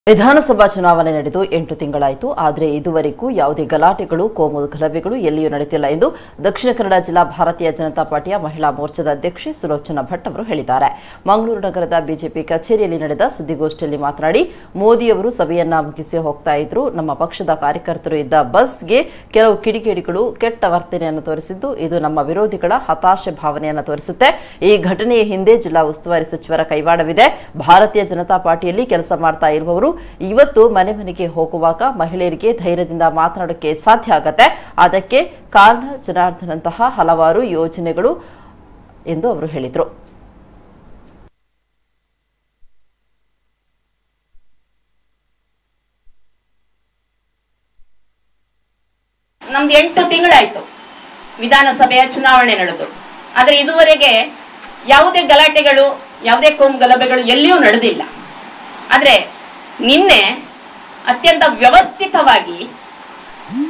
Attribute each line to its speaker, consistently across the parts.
Speaker 1: ವಿಧಾನಸಭಾ ಚುನಾವಣೆ ನಡೆದು ಎಂಟು ತಿಂಗಳಾಯಿತು ಆದರೆ ಇದುವರೆಗೂ ಯಾವುದೇ ಗಲಾಟೆಗಳು ಕೋಮು ಗಲಭೆಗಳು ಎಲ್ಲಿಯೂ ನಡೆದಿಲ್ಲ ಎಂದು ದಕ್ಷಿಣ ಕನ್ನಡ ಜಿಲ್ಲಾ ಭಾರತೀಯ ಜನತಾ ಪಾರ್ಟಿಯ ಮಹಿಳಾ ಮೋರ್ಚಾದ ಅಧ್ಯಕ್ಷೆ ಸುಲೋಚನಾ ಭಟ್ ಅವರು ಹೇಳಿದ್ದಾರೆ ಮಂಗಳೂರು ನಗರದ ಬಿಜೆಪಿ ಕಚೇರಿಯಲ್ಲಿ ನಡೆದ ಸುದ್ದಿಗೋಷ್ಠಿಯಲ್ಲಿ ಮಾತನಾಡಿ ಮೋದಿಯವರು ಸಭೆಯನ್ನ ಮುಗಿಸಿ ಹೋಗ್ತಾ ಇದ್ರು ನಮ್ಮ ಪಕ್ಷದ ಕಾರ್ಯಕರ್ತರು ಇದ್ದ ಬಸ್ಗೆ ಕೆಲವು ಕಿಡಿಗೇಡಿಗಳು ಕೆಟ್ಟ ವರ್ತನೆಯನ್ನು ತೋರಿಸಿದ್ದು ಇದು ನಮ್ಮ ವಿರೋಧಿಗಳ ಹತಾಶೆ ಭಾವನೆಯನ್ನು ತೋರಿಸುತ್ತೆ ಈ ಘಟನೆಯ ಹಿಂದೆ ಜಿಲ್ಲಾ ಉಸ್ತುವಾರಿ ಸಚಿವರ ಕೈವಾಡವಿದೆ ಭಾರತೀಯ ಜನತಾ ಪಾರ್ಟಿಯಲ್ಲಿ ಕೆಲಸ ಮಾಡ್ತಾ ಇರುವವರು ಇವತ್ತು ಮನೆ ಮನೆಗೆ ಹೋಗುವಾಗ ಮಹಿಳೆಯರಿಗೆ ಧೈರ್ಯದಿಂದ ಮಾತನಾಡೋಕ್ಕೆ ಸಾಧ್ಯ ಆಗತ್ತೆ ಅದಕ್ಕೆ ಕಾರಣ ಜನಾರ್ದನಂತಹ ಹಲವಾರು ಯೋಜನೆಗಳು ಎಂದು ಅವರು ಹೇಳಿದರು
Speaker 2: ನಮ್ದು ಎಂಟು ತಿಂಗಳಾಯ್ತು ವಿಧಾನಸಭೆಯ ಚುನಾವಣೆ ನಡೆದು ಆದ್ರೆ ಇದುವರೆಗೆ ಯಾವುದೇ ಗಲಾಟೆಗಳು ಯಾವುದೇ ಕೋಮು ಗಲಭೆಗಳು ಎಲ್ಲಿಯೂ ನಡೆದಿಲ್ಲ ಆದ್ರೆ ನಿನ್ನೆ ಅತ್ಯಂತ ವ್ಯವಸ್ಥಿತವಾಗಿ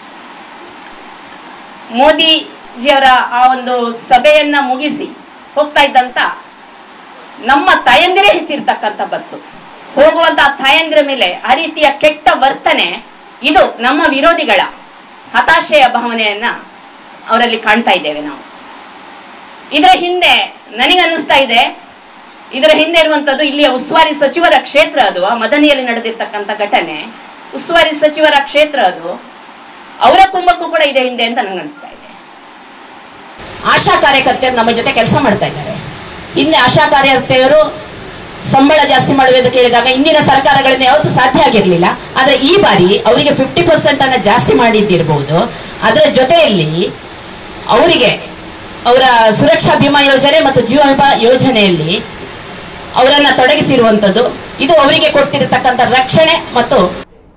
Speaker 2: ಮೋದಿಜಿಯವರ ಆ ಒಂದು ಸಭೆಯನ್ನ ಮುಗಿಸಿ ಹೋಗ್ತಾ ಇದ್ದಂತ ನಮ್ಮ ತಾಯಂದಿರೇ ಹೆಚ್ಚಿರ್ತಕ್ಕಂಥ ಬಸ್ಸು ಹೋಗುವಂತ ತಾಯಂದಿರ ಮೇಲೆ ಆ ರೀತಿಯ ಕೆಟ್ಟ ವರ್ತನೆ ಇದು ನಮ್ಮ ವಿರೋಧಿಗಳ ಹತಾಶೆಯ ಭಾವನೆಯನ್ನ ಅವರಲ್ಲಿ ಕಾಣ್ತಾ ಇದ್ದೇವೆ ನಾವು ಇದರ ಹಿಂದೆ ನನಗನ್ನಿಸ್ತಾ ಇದೆ ಇದರ ಹಿಂದೆ ಇರುವಂತದ್ದು ಇಲ್ಲಿಯ ಉಸ್ತುವಾರಿ ಸಚಿವರ ಕ್ಷೇತ್ರ ಅದು ಆ ಮದನಿಯಲ್ಲಿ ನಡೆದಿರ್ತಕ್ಕಂಥ ಘಟನೆ ಉಸ್ತುವಾರಿ ಸಚಿವರ ಕ್ಷೇತ್ರ ಅದು ಅವರ ಕುಂಭಕ್ಕೂ ಕೂಡ ಇದೆ ಹಿಂದೆ ಅಂತ ನನಗನ್ನಿಸ್ತಾ ಇದೆ ಆಶಾ ಕಾರ್ಯಕರ್ತೆಯರು ನಮ್ಮ ಜೊತೆ ಕೆಲಸ ಮಾಡ್ತಾ ಇದ್ದಾರೆ ಹಿಂದೆ ಆಶಾ ಕಾರ್ಯಕರ್ತೆಯರು ಸಂಬಳ ಜಾಸ್ತಿ ಮಾಡುವುದು ಕೇಳಿದಾಗ ಇಂದಿನ ಸರ್ಕಾರಗಳಿಂದ ಯಾವತ್ತೂ ಸಾಧ್ಯ ಆಗಿರಲಿಲ್ಲ ಆದ್ರೆ ಈ ಬಾರಿ ಅವರಿಗೆ ಫಿಫ್ಟಿ ಪರ್ಸೆಂಟ್ ಅನ್ನ ಜಾಸ್ತಿ ಮಾಡಿದ್ದಿರಬಹುದು ಅದರ ಜೊತೆಯಲ್ಲಿ ಅವರಿಗೆ ಅವರ ಸುರಕ್ಷಾ ಬಿಮಾ ಯೋಜನೆ ಮತ್ತು ಜೀವ ವಿಮಾ ಯೋಜನೆಯಲ್ಲಿ ಅವರನ್ನ ತೊಡಗಿಸಿರುವಂತದ್ದು ಇದು ಅವರಿಗೆ ಕೊಡ್ತಿರತಕ್ಕಂಥ ರಕ್ಷಣೆ ಮತ್ತು